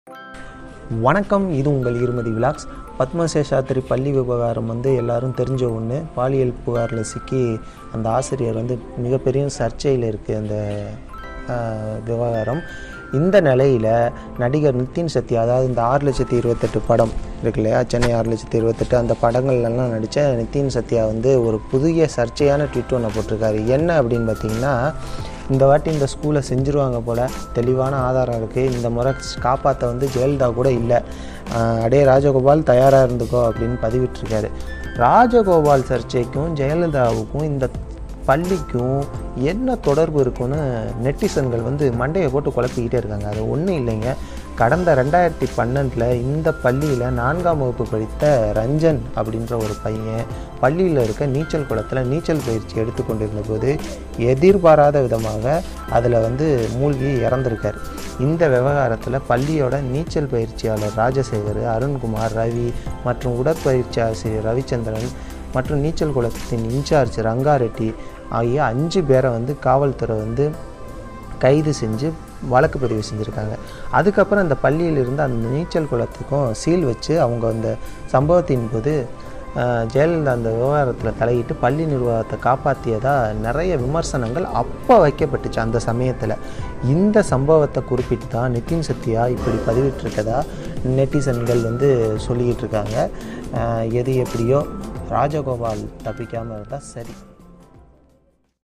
வணக்கம் இது உங்கள் இருமதி விலாக்ஸ் பத்மசேஷாத்திரி பள்ளி விவகாரம் வந்து எல்லாரும் தெரிஞ்ச ஒன்று பாலியல் புகாரில் சிக்கி அந்த ஆசிரியர் வந்து மிகப்பெரிய சர்ச்சையில் இருக்குது அந்த ஆஹ், விவகாரம் இந்த நிலையில் நடிகர் நிதின் சத்யா அதாவது இந்த ஆறு லட்சத்தி இருபத்தெட்டு படம் இருக்கு இல்லையா சென்னை ஆறு லட்சத்தி இருபத்தெட்டு அந்த படங்கள்லாம் நடித்த நிதின் சத்யா வந்து ஒரு புதிய சர்ச்சையான ட்வீட் ஒன்று போட்டிருக்காரு என்ன அப்படின்னு பார்த்தீங்கன்னா இந்த வாட்டி இந்த ஸ்கூலை செஞ்சுருவாங்க போல் தெளிவான ஆதாரம் இருக்குது இந்த முறை காப்பாற்ற வந்து ஜெயலலிதா கூட இல்லை ஆஹ் அடே ராஜகோபால் தயாராக இருந்துக்கோ அப்படின்னு பதிவிட்டிருக்காரு ராஜகோபால் சர்ச்சைக்கும் ஜெயலலிதாவுக்கும் இந்த பள்ளிக்கும் என்ன தொடர்பு இருக்குன்னு நெட்டிசன்கள் வந்து மண்டையை போட்டு குழப்பிக்கிட்டே இருக்காங்க அது ஒன்றும் இல்லைங்க கடந்த ரெண்டாயிரத்தி பன்னெண்டில் இந்த பள்ளியில் நான்காம் வகுப்பு படித்த ரஞ்சன் அப்படின்ற ஒரு பையன் பள்ளியில் இருக்க நீச்சல் குளத்தில் நீச்சல் பயிற்சி எடுத்துக்கொண்டிருந்த போது எதிர்பாராத விதமாக அதில் வந்து மூழ்கி இறந்துருக்கார் இந்த விவகாரத்தில் பள்ளியோட நீச்சல் பயிற்சியாளர் ராஜசேகர் அருண்குமார் ரவி மற்றும் உடற்பயிற்சி ஆசிரியர் ரவிச்சந்திரன் மற்றும் நீச்சல் குளத்தின் இன்சார்ஜ் ரங்காரெட்டி ஆகிய அஞ்சு பேரை வந்து காவல்துறை வந்து கைது செஞ்சு வழக்கு பதிவு செஞ்சுருக்காங்க அதுக்கப்புறம் அந்த பள்ளியில் இருந்த அந்த நீச்சல் குளத்துக்கும் சீல் வச்சு அவங்க அந்த சம்பவத்தின் போது அஹ், ஜெயலலிதா அந்த விவகாரத்தில் தலையிட்டு பள்ளி நிர்வாகத்தை காப்பாற்றியதாக நிறைய விமர்சனங்கள் அப்போ வைக்கப்பட்டுச்சு அந்த சமயத்தில் இந்த சம்பவத்தை குறிப்பிட்டு தான் நிதின் சத்யா இப்படி பதிவிட்டிருக்கதா நெட்டிசன்கள் வந்து சொல்லிக்கிட்டு இருக்காங்க அஹ், எது எப்படியோ ராஜகோபால் தப்பிக்காமல் இருந்தால் சரி